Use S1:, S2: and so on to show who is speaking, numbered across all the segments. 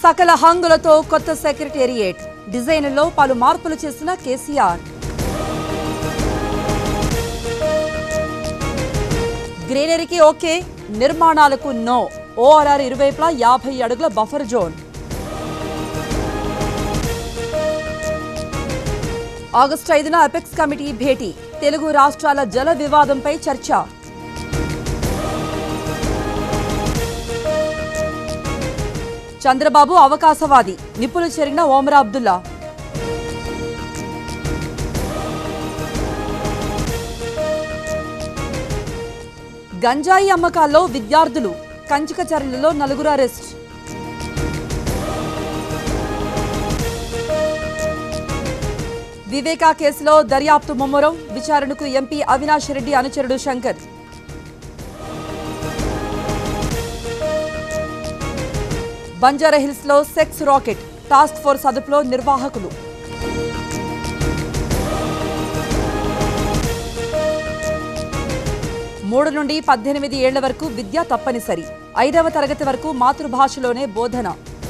S1: సకల హంగులతో కొత్త సెక్రటేరియట్ డిజైన్లో పలు మార్పులు చేసిన కేసీఆర్ గ్రీనరీకి ఓకే నిర్మాణాలకు నో ఓఆర్ఆర్ ఇరువైపులా యాభై అడుగుల బఫర్ జోన్ ఆగస్టు ఐదున అపెక్స్ కమిటీ భేటీ తెలుగు రాష్ట్రాల జల వివాదంపై చర్చ చంద్రబాబు అవకాశవాది నిపుణులు చేరిన ఓమరా అబ్దుల్లా గంజాయి అమ్మకాల్లో విద్యార్థులు కంచికచర్లలో నలుగురు అరెస్ట్ వివేకా కేసులో దర్యాప్తు ముమ్మరం విచారణకు ఎంపీ అవినాష్ రెడ్డి అనుచరుడు శంకర్ బంజారాహిల్స్ లో సెక్స్ రాకెట్ టాస్క్ ఫోర్స్ అదుపులో నిర్వాహకులు మూడు నుండి పద్దెనిమిది ఏళ్ల వరకు విద్య తప్పనిసరి ఐదవ తరగతి వరకు మాతృభాషలోనే బోధన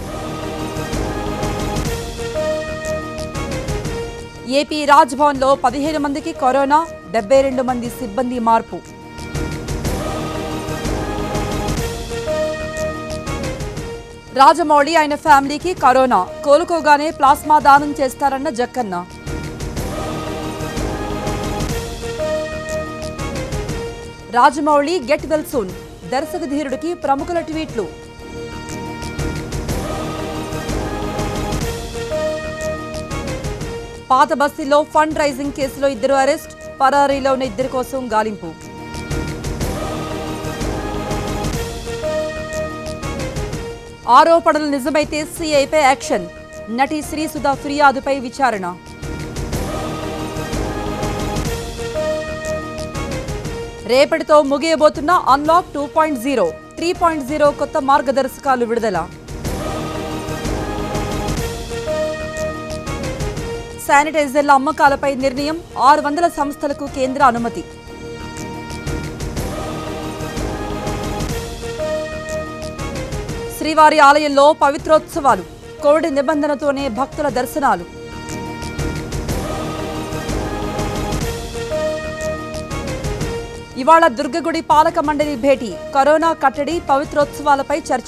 S1: ఏపీ రాజ్భవన్లో పదిహేను మందికి కరోనా డెబ్బై రెండు మంది సిబ్బంది మార్పు రాజమౌళి ఆయన ఫ్యామిలీకి కరోనా కోలుకోగానే ప్లాస్మా దానం చేస్తారన్న Jakkanna Rajamouli get well soon దర్శక ధీరుడికి ప్రముఖుల ట్వీట్లు పాత బస్తీలో ఫండ్ రైజింగ్ కేసులో ఇద్దరు అరెస్ట్ పరారీలో ఉన్న ఇద్దరి కోసం గాలింపు ఆరోపణలు నిజమైతే సీఐపై యాక్షన్ నటి శ్రీసుధ ఫిర్యాదుపై విచారణ రేపటితో ముగియబోతున్న unlock two point zero three point zero కొత్త మార్గదర్శకాలు విడుదల శానిటైజర్ల అమ్మకాలపై నిర్ణయం ఆరు వందల సంస్థలకు కేంద్ర అనుమతి శ్రీవారి ఆలయంలో పవిత్రోత్సవాలు కోవిడ్ నిబంధనతోనే భక్తుల దర్శనాలు ఇవాళ దుర్గగుడి పాలక మండలి భేటీ కరోనా కట్టడి పవిత్రోత్సవాలపై చర్చ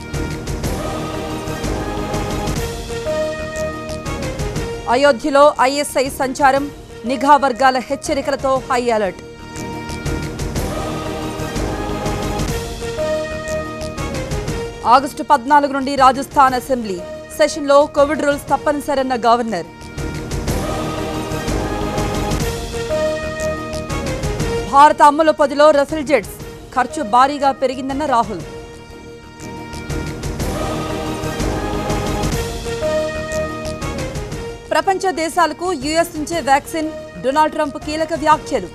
S1: అయోధ్యలో ఐఎస్ఐ సంచారం నిఘా వర్గాల హెచ్చరికలతో హై అలర్ట్ ఆగస్టు పద్నాలుగు నుండి రాజస్థాన్ అసెంబ్లీ సెషన్లో కోవిడ్ రూల్స్ తప్పనిసరన్న గవర్నర్ భారత అమ్ముల పొదిలో రఫెల్ జెట్స్ ఖర్చు భారీగా పెరిగిందన్న రాహుల్ ప్రపంచ దేశాలకు యుఎస్ నుంచే వ్యాక్సిన్ డొనాల్డ్ ట్రంప్ కీలక వ్యాఖ్యలు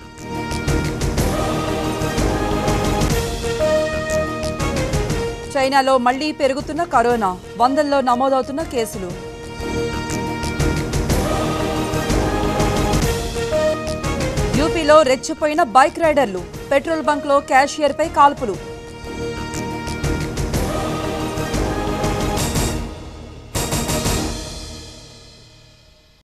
S1: చైనాలో మళ్లీ పెరుగుతున్న కరోనా వందల్లో నమోదవుతున్న కేసులు యూపీలో రెచ్చిపోయిన బైక్ రైడర్లు పెట్రోల్ బంక్లో క్యాషియర్పై కాల్పులు